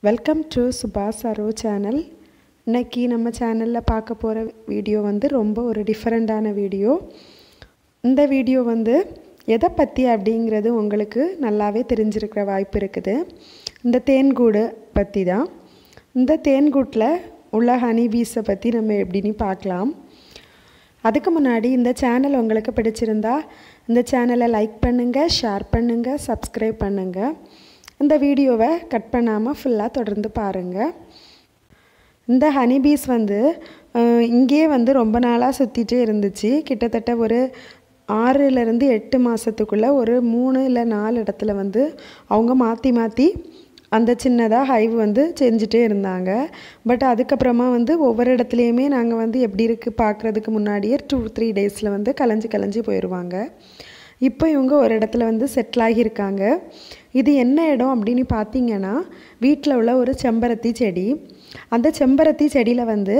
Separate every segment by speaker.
Speaker 1: welcome to சுபாஷ் அரோ channel இன்னைக்கு நம்ம சேனலில் பார்க்க போகிற வீடியோ வந்து ரொம்ப ஒரு டிஃப்ரெண்ட்டான வீடியோ இந்த வீடியோ வந்து எதை பற்றி அப்படிங்கிறது உங்களுக்கு நல்லாவே தெரிஞ்சிருக்கிற வாய்ப்பு இருக்குது இந்த தேன்கூடு பற்றி தான் இந்த தேன்கூட்டில் உள்ள ஹனி பீஸை பற்றி நம்ம எப்படின்னு பார்க்கலாம் அதுக்கு முன்னாடி இந்த சேனல் உங்களுக்கு பிடிச்சிருந்தா இந்த சேனலை லைக் பண்ணுங்கள் ஷேர் பண்ணுங்கள் சப்ஸ்கிரைப் பண்ணுங்கள் இந்த வீடியோவை கட் பண்ணாமல் ஃபுல்லாக தொடர்ந்து பாருங்கள் இந்த ஹனிபீஸ் வந்து இங்கேயே வந்து ரொம்ப நாளாக சுற்றிட்டே இருந்துச்சு கிட்டத்தட்ட ஒரு ஆறுலேருந்து எட்டு மாதத்துக்குள்ளே ஒரு மூணு இல்லை நாலு இடத்துல வந்து அவங்க மாற்றி மாற்றி அந்த சின்னதாக ஹைவ் வந்து செஞ்சுட்டே இருந்தாங்க பட் அதுக்கப்புறமா வந்து ஒவ்வொரு இடத்துலையுமே நாங்கள் வந்து எப்படி இருக்குது பார்க்குறதுக்கு முன்னாடியே டூ த்ரீ டேஸில் வந்து கலைஞ்சி கலைஞ்சி போயிடுவாங்க இப்போ இவங்க ஒரு இடத்துல வந்து செட்டில் ஆகியிருக்காங்க இது என்ன இடம் அப்படின்னு பார்த்தீங்கன்னா வீட்டில் உள்ள ஒரு செம்பருத்தி செடி அந்த செம்பருத்தி செடியில் வந்து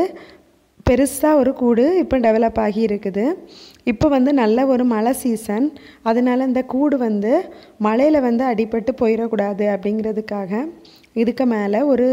Speaker 1: பெருசாக ஒரு கூடு இப்போ டெவலப் ஆகி இருக்குது இப்போ வந்து நல்ல ஒரு மழை சீசன் அதனால் இந்த கூடு வந்து மழையில் வந்து அடிபட்டு போயிடக்கூடாது அப்படிங்கிறதுக்காக இதுக்கு மேலே ஒரு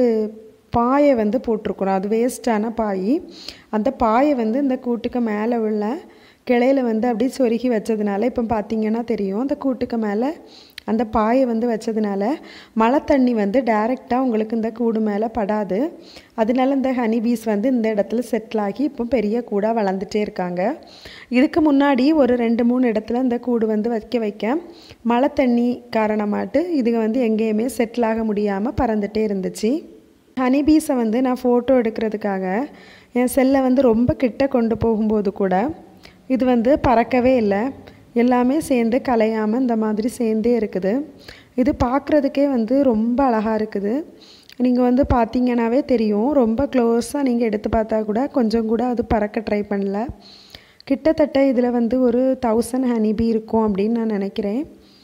Speaker 1: பாயை வந்து போட்டிருக்குறோம் அது வேஸ்ட்டான பாய் அந்த பாயை வந்து இந்த கூட்டுக்கு மேலே உள்ள கிளையில வந்து அப்படியே சொருகி வச்சதுனால இப்போ பார்த்தீங்கன்னா தெரியும் அந்த கூட்டுக்கு மேலே அந்த பாயை வந்து வச்சதுனால மழை தண்ணி வந்து டைரெக்டாக உங்களுக்கு இந்த கூடு மேலே படாது அதனால இந்த ஹனி பீஸ் வந்து இந்த இடத்துல செட்டில் ஆகி இப்போ பெரிய கூடாக வளர்ந்துட்டே இருக்காங்க இதுக்கு முன்னாடி ஒரு ரெண்டு மூணு இடத்துல இந்த கூடு வந்து வைக்க வைக்க மழை தண்ணி காரணமாட்டு இதுங்க வந்து எங்கேயுமே செட்டில் ஆக முடியாமல் பறந்துட்டே இருந்துச்சு ஹனி பீஸை வந்து நான் ஃபோட்டோ எடுக்கிறதுக்காக என் செல்லை வந்து ரொம்ப கிட்ட கொண்டு போகும்போது கூட இது வந்து பறக்கவே இல்லை எல்லாமே சேர்ந்து கலையாமல் இந்த மாதிரி சேர்ந்தே இருக்குது இது பார்க்குறதுக்கே வந்து ரொம்ப அழகாக இருக்குது நீங்கள் வந்து பார்த்தீங்கன்னாவே தெரியும் ரொம்ப க்ளோஸாக நீங்கள் எடுத்து பார்த்தா கூட கொஞ்சம் கூட அது பறக்க ட்ரை பண்ணல கிட்டத்தட்ட இதில் வந்து ஒரு தௌசண்ட் ஹனிபி இருக்கும் அப்படின்னு நான் நினைக்கிறேன்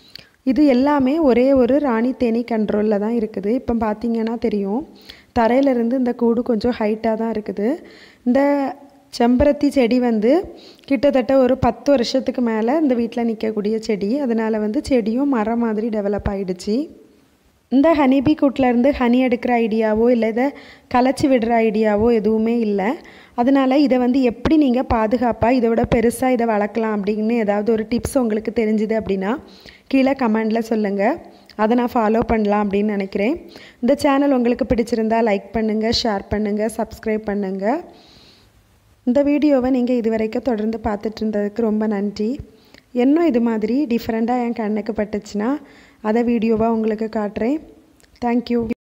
Speaker 1: இது எல்லாமே ஒரே ஒரு ராணி தேனி கண்ட்ரோலில் தான் இருக்குது இப்போ பார்த்தீங்கன்னா தெரியும் தரையிலேருந்து இந்த கூடு கொஞ்சம் ஹைட்டாக தான் இருக்குது இந்த செம்பருத்தி செடி வந்து கிட்டத்தட்ட ஒரு பத்து வருஷத்துக்கு மேலே இந்த வீட்டில் நிற்கக்கூடிய செடி அதனால் வந்து செடியும் மரம் மாதிரி டெவலப் ஆகிடுச்சு இந்த ஹனிபி கூட்டிலேருந்து ஹனி எடுக்கிற ஐடியாவோ இல்லை இதை களைச்சி விடுற ஐடியாவோ எதுவுமே இல்லை அதனால் இதை வந்து எப்படி நீங்கள் பாதுகாப்பாக இதை விட பெருசாக இதை வளர்க்கலாம் அப்படின்னு ஏதாவது ஒரு டிப்ஸ் உங்களுக்கு தெரிஞ்சுது அப்படின்னா கீழே கமெண்டில் சொல்லுங்கள் அதை நான் ஃபாலோ பண்ணலாம் அப்படின்னு நினைக்கிறேன் இந்த சேனல் உங்களுக்கு பிடிச்சிருந்தா லைக் பண்ணுங்கள் ஷேர் பண்ணுங்கள் சப்ஸ்கிரைப் பண்ணுங்கள் இந்த வீடியோவை நீங்கள் இது வரைக்கும் தொடர்ந்து பார்த்துட்டு இருந்ததுக்கு ரொம்ப நன்றி இன்னும் இது மாதிரி டிஃப்ரெண்ட்டாக என் கண்ணுக்கு பட்டுச்சுன்னா அதை வீடியோவாக உங்களுக்கு காட்டுறேன் தேங்க்யூ